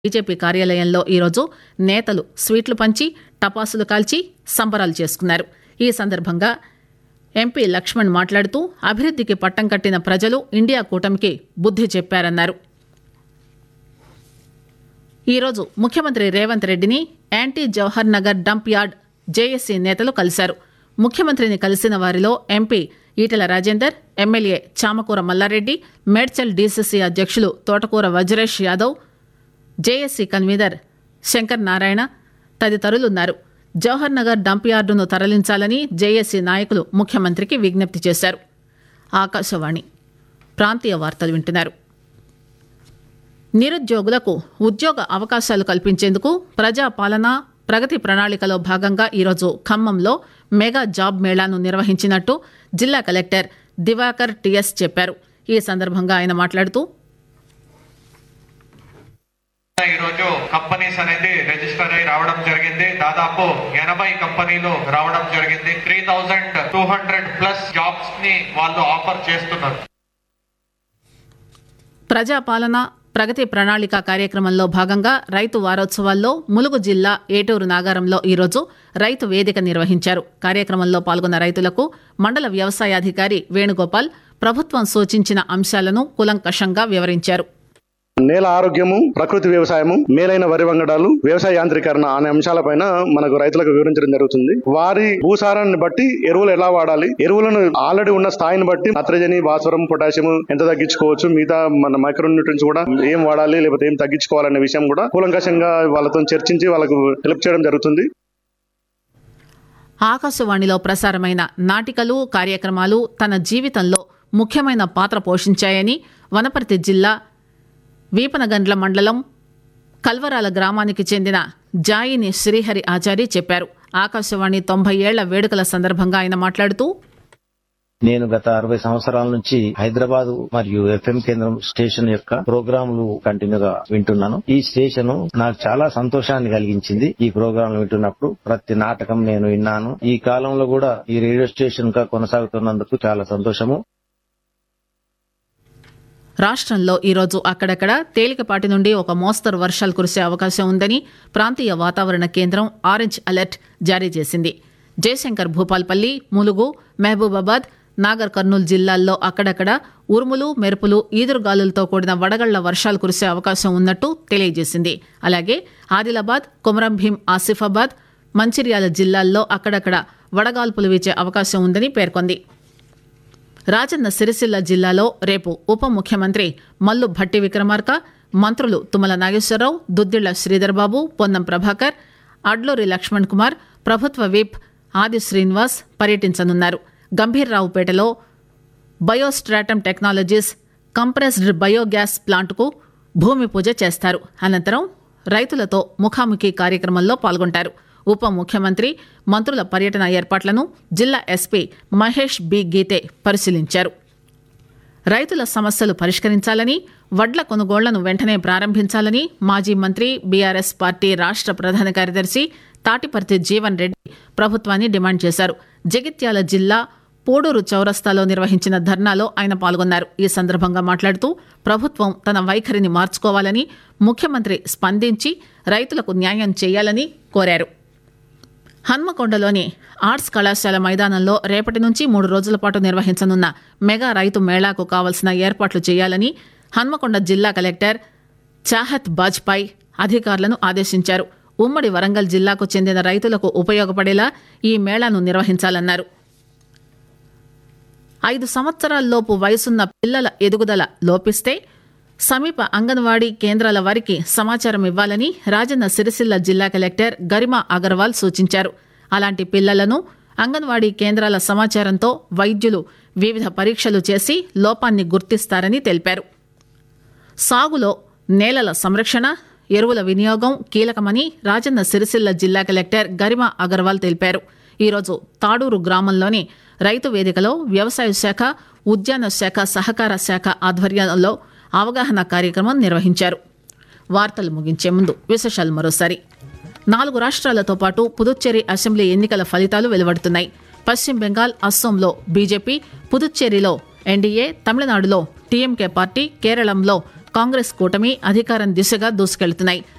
BJP కార్యాలయంలో ఈరోజు నేతలు స్వీట్లు పంచి టపాసులు కాల్చి సంబరాలు చేసుకున్నారు ఈ సందర్భంగా ఎంపీ లక్ష్మణ్ మాట్లాడుతూ అభివృద్దికి పట్టం కట్టిన ప్రజలు ఇండియా కూటమికి బుద్ది చెప్పారన్నారు ఈరోజు ముఖ్యమంత్రి రేవంత్ రెడ్డిని anti Jawahar Nagar dump yard JAC నేతలు కలిశారు ముఖ్యమంత్రిని కలిసిన వారిలో MP Etela Rajender MLA Chamakura Mallareddy Medchal DCC అధ్యక్షులు తోటకూర వజ్రేష్ యాదవ్ జేఏసీ కన్వీనర్ శంకర్ నారాయణ తదితరులున్నారు జవహర్ నగర్ డంప్ యార్డును తరలించాలని జేఏసీ నాయకులు ముఖ్యమంత్రికి విజ్ఞప్తి చేశారు ఆకాశవాణి ప్రాంతీయ వార్తలు వింటున్నారు నిరుద్యోగులకు ఉద్యోగ అవకాశాలు కల్పించేందుకు ప్రజాపాలన ప్రగతి ప్రణాళికలో భాగంగా ఈరోజు ఖమ్మంలో మెగా జాబ్ మేళాను నిర్వహించినట్టు జిల్లా కలెక్టర్ దివాకర్ టిఎస్ చెప్పారు ఈ సందర్భంగా ఆయన మాట్లాడుతూ ఈ రోజు కంపెనీస్ అనేది రిజిస్టర్ అయి రావడం జరిగింది దాదాపు ఎనభై కంపెనీలు రావడం జరిగింది three thousand two hundred plus jobs ని వాళ్ళు ఆఫర్ చేస్తున్నారు ప్రజాపాలన ప్రగతి ప్రణాళిక కార్యక్రమంలో భాగంగా రైతు వారోత్సవాల్లో ములుగు జిల్లా ఏటూరు నాగారంలో ఈరోజు రైతు వేదిక నిర్వహించారు కార్యక్రమంలో పాల్గొన్న రైతులకు మండల వ్యవసాయాధికారి వేణుగోపాల్ ప్రభుత్వం సూచించిన అంశాలను కులంకషంగా వివరించారు నేల ఆరోగ్యము ప్రకృతి వ్యవసాయము మేలైన వరి వంగడాలు వ్యవసాయ యాంత్రీకరణ అనే అంశాలపైన మనకు రైతులకు వివరించడం జరుగుతుంది వారి భూసారాన్ని బట్టి ఎరువులు ఎలా వాడాలి ఎరువులను ఆల్రెడీ ఉన్న స్థాయిని బట్టి నత్రజని భాస్వరం పొటాషియం ఎంత తగ్గించుకోవచ్చు మిగతా మన మైక్రో న్యూట్రియన్స్ కూడా ఏం వాడాలి లేకపోతే ఏం తగ్గించుకోవాలనే విషయం కూడా కూలంకషంగా వాళ్ళతో చర్చించి వాళ్ళకు హెల్ప్ చేయడం జరుగుతుంది ఆకాశవాణిలో ప్రసారమైన నాటికలు కార్యక్రమాలు తన జీవితంలో ముఖ్యమైన పాత్ర పోషించాయని వనపర్తి జిల్లా వీపనగండ్ల మండలం కల్వరాల గ్రామానికి చెందిన జాయిని శ్రీహరి ఆచారి చెప్పారు ఆకాశవాణి తొంభై ఏళ్ల వేడుకల సందర్భంగా ఆయన మాట్లాడుతూ నేను గత అరవై సంవత్సరాల నుంచి హైదరాబాద్ మరియు ఎఫ్ఎం కేంద్రం స్టేషన్ యొక్క ప్రోగ్రాంలు కంటిన్యూగా వింటున్నాను ఈ స్టేషన్ నాకు చాలా సంతోషాన్ని కలిగించింది ఈ ప్రోగ్రాంలు వింటున్నప్పుడు ప్రతి నాటకం నేను విన్నాను ఈ కాలంలో కూడా ఈ రేడియో స్టేషన్ గా కొనసాగుతున్నందుకు చాలా సంతోషము రాష్ట్రంలో ఈరోజు అక్కడక్కడ తేలికపాటి నుండి ఒక మోస్తరు వర్షాలు కురిసే అవకాశం ఉందని ప్రాంతీయ వాతావరణ కేంద్రం ఆరెంజ్ అలర్ట్ జారీ చేసింది జయశంకర్ భూపాల్పల్లి ములుగు మహబూబాబాద్ నాగర్ కర్నూలు జిల్లాల్లో అక్కడక్కడ ఉరుములు మెరుపులు ఈదురుగాలులతో కూడిన వడగళ్ల వర్షాలు కురిసే అవకాశం ఉన్నట్టు తెలియజేసింది అలాగే ఆదిలాబాద్ కొమరంభీం ఆసిఫాబాద్ మంచిర్యాల జిల్లాల్లో అక్కడక్కడ వడగాల్పులు వీచే అవకాశం ఉందని పేర్కొంది రాజన్న సిరిసిల్ల జిల్లాలో రేపు ఉప ముఖ్యమంత్రి మల్లు భట్టి విక్రమార్క మంత్రులు తుమ్మల నాగేశ్వరరావు దుద్దిళ్ల శ్రీధర్బాబు పొన్నం ప్రభాకర్ అడ్లూరి లక్ష్మణ్ కుమార్ ప్రభుత్వ విప్ ఆది శ్రీనివాస్ పర్యటించనున్నారు గంభీర్రావుపేటలో బయోస్ట్రాటమ్ టెక్నాలజీస్ కంప్రెస్డ్ బయోగ్యాస్ ప్లాంట్కు భూమి పూజ చేస్తారు అనంతరం రైతులతో ముఖాముఖి కార్యక్రమంలో పాల్గొంటారు ఉప ముఖ్యమంత్రి మంత్రుల పర్యటన ఏర్పాట్లను జిల్లా ఎస్పీ మహేష్ బి గీతే పరిశీలించారు రైతుల సమస్యలు పరిష్కరించాలని వడ్ల కొనుగోళ్లను వెంటనే ప్రారంభించాలని మాజీ మంత్రి బీఆర్ఎస్ పార్టీ రాష్ట్ర ప్రధాన కార్యదర్శి తాటిపర్తి జీవన్ రెడ్డి ప్రభుత్వాన్ని డిమాండ్ చేశారు జగిత్యాల జిల్లా పోడూరు చౌరస్తాలో నిర్వహించిన ధర్నాలో ఆయన పాల్గొన్నారు ఈ సందర్భంగా మాట్లాడుతూ ప్రభుత్వం తన వైఖరిని మార్చుకోవాలని ముఖ్యమంత్రి స్పందించి రైతులకు న్యాయం చేయాలని కోరారు హన్మకొండలోని ఆర్ట్స్ కళాశాల మైదానంలో రేపటి నుంచి మూడు రోజుల పాటు నిర్వహించనున్న మెగా రైతు మేళాకు కావలసిన ఏర్పాట్లు చేయాలని హన్మకొండ జిల్లా కలెక్టర్ చాహత్ బాజ్పాయ్ అధికారులను ఆదేశించారు ఉమ్మడి వరంగల్ జిల్లాకు చెందిన రైతులకు ఉపయోగపడేలా ఈ మేళాను నిర్వహించాలన్నారు ఐదు సంవత్సరాల్లోపు వయసున్న పిల్లల ఎదుగుదల లోపిస్తే సమీప అంగన్వాడీ కేంద్రాల వారికి సమాచారం ఇవ్వాలని రాజన్న సిరిసిల్ల జిల్లా కలెక్టర్ గరిమా అగర్వాల్ సూచించారు అలాంటి పిల్లలను అంగన్వాడీ కేంద్రాల సమాచారంతో వైద్యులు వివిధ పరీక్షలు చేసి లోపాన్ని గుర్తిస్తారని తెలిపారు సాగులో నేలల సంరక్షణ ఎరువుల వినియోగం కీలకమని రాజన్న సిరిసిల్ల జిల్లా కలెక్టర్ గరిమా అగర్వాల్ తెలిపారు ఈరోజు తాడూరు గ్రామంలోని రైతు వేదికలో వ్యవసాయ శాఖ ఉద్యాన శాఖ సహకార శాఖ ఆధ్వర్యంలో అవగాహన కార్యక్రమం నిర్వహించారు వార్తలు ముగించే ముందు విశేషాలు మరోసారి నాలుగు రాష్ట్రాలతో పాటు పుదుచ్చేరి అసెంబ్లీ ఎన్నికల ఫలితాలు వెలువడుతున్నాయి పశ్చిమ బెంగాల్ అస్సోంలో బీజేపీ పుదుచ్చేరిలో ఎన్డీఏ తమిళనాడులో టీఎంకే పార్టీ కేరళంలో కాంగ్రెస్ కూటమి అధికారం దిశగా దూసుకెళ్తున్నాయి